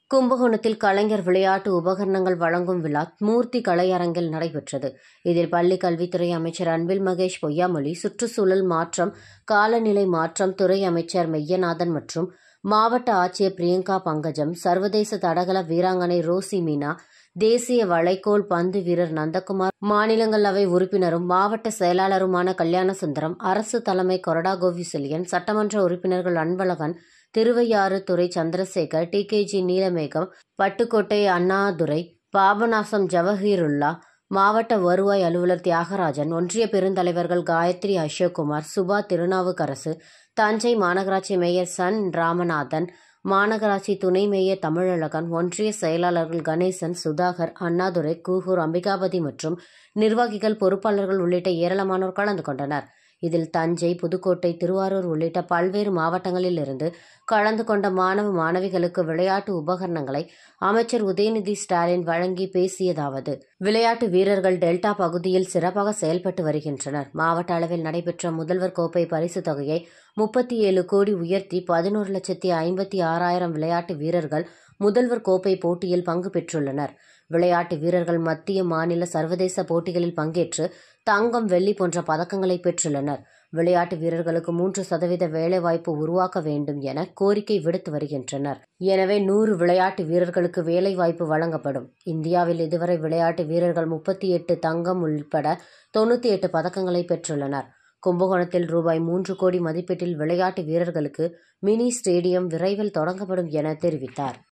கும்பகோணத்தில் கலைஞர் விளையாட்டு உபகரணங்கள் வழங்கும் விழா மூர்த்தி கலையரங்கில் நடைபெற்றது இதில் பள்ளி கல்வித்துறை அமைச்சர் அன்பில் மகேஷ் பொய்யாமொழி சுற்றுச்சூழல் மாற்றம் காலநிலை மாற்றம் துறை அமைச்சர் மெய்யநாதன் மற்றும் மாவட்ட ஆட்சியர் பிரியங்கா பங்கஜம் சர்வதேச தடகள வீராங்கனை ரோசி மீனா தேசிய வளைகோல் பந்து வீரர் நந்தகுமார் மாநிலங்களவை உறுப்பினரும் மாவட்ட செயலாளருமான கல்யாணசுந்தரம் அரசு தலைமை கொறடா கோவிசெலியன் சட்டமன்ற உறுப்பினர்கள் Anbazhagan Thiruvaiyaru Durai Chandrasekar T K G Neelamegam Pattukkottai Annadurai Papanasam Jawahirullah மாவட்ட வருவாய் அலுவலர் தியாகராஜன் ஒன்றிய பெருந்தலைவர்கள் காயத்ரி அசோக்குமார் சுபா திருநாவுக்கரசு தஞ்சை மாநகராட்சி மேயர் சன் ராமநாதன் மாநகராட்சி துணை மேயர் தமிழழகன் ஒன்றிய செயலாளர்கள் கணேசன் சுதாகர் அண்ணாதுரை கூகூர் அம்பிகாபதி மற்றும் நிர்வாகிகள் பொறுப்பாளர்கள் உள்ளிட்ட ஏராளமானோர் கலந்து கொண்டனர் இதில் தஞ்சை புதுக்கோட்டை திருவாரூர் உள்ளிட்ட பல்வேறு மாவட்டங்களில் இருந்து கலந்து கொண்ட மாணவ மாணவிகளுக்கு விளையாட்டு உபகரணங்களை அமைச்சர் உதயநிதி ஸ்டாலின் வழங்கி பேசியதாவது விளையாட்டு வீரர்கள் டெல்டா பகுதியில் சிறப்பாக செயல்பட்டு வருகின்றனர் மாவட்ட அளவில் நடைபெற்ற முதல்வர் கோப்பை பரிசு தொகையை முப்பத்தி ஏழு கோடி உயர்த்தி பதினோரு லட்சத்தி ஐம்பத்தி ஆறாயிரம் விளையாட்டு வீரர்கள் முதல்வர் கோப்பை போட்டியில் பங்கு பெற்றுள்ளனர் விளையாட்டு வீரர்கள் மத்திய மாநில சர்வதேச போட்டிகளில் பங்கேற்று தங்கம் வெள்ளி போன்ற பதக்கங்களை பெற்றுள்ளனர் விளையாட்டு வீரர்களுக்கு மூன்று சதவீத வேலைவாய்ப்பு உருவாக்க வேண்டும் என கோரிக்கை விடுத்து வருகின்றனர் எனவே நூறு விளையாட்டு வீரர்களுக்கு வேலைவாய்ப்பு வழங்கப்படும் இந்தியாவில் இதுவரை விளையாட்டு வீரர்கள் முப்பத்தி எட்டு தங்கம் உள்பட தொண்ணூற்றி எட்டு பதக்கங்களை பெற்றுள்ளனர் கும்பகோணத்தில் ரூபாய் மூன்று கோடி மதிப்பீட்டில் விளையாட்டு வீரர்களுக்கு மினி ஸ்டேடியம் விரைவில் தொடங்கப்படும் என தெரிவித்தார்